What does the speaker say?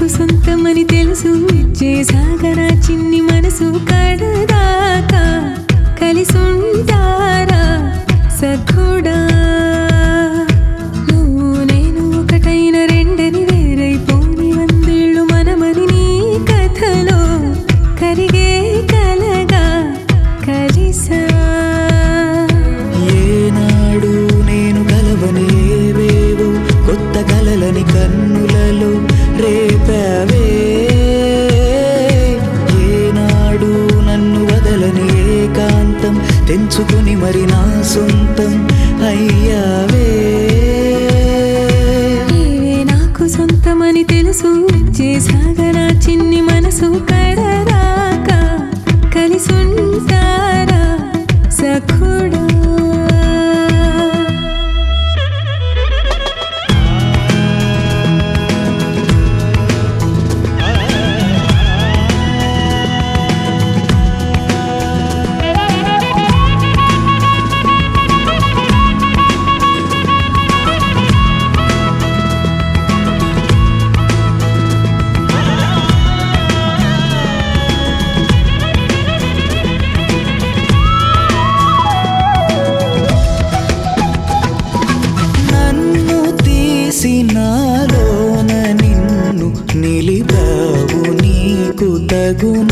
సొంతమని తెలుసు చేసాగరా చిన్ని మనసు కడదాకా కలిసుంటారా సఖుడా నువ్వు నేను ఒకటైన రెండని వేరైపోని వందేళ్ళు మనమని నీ కథలో కరిగే కలగా కలిసా ఏనాడు నేను కలవని ఏవేవో కొత్త కలలని కన్నులలో రేపావే ఏనాడు నన్ను వదలని ఏకాంతం తెంచుకుని మరి నా సొంతం అయ్యావే నీవే నాకు సొంతమని తెలుసు చేసాగరా చిన్ని మనసు కడరాక కలిసుంటారా సఖుడా నన్ను తీసినాలోన నిన్ను నిలిపావు నీకు తగున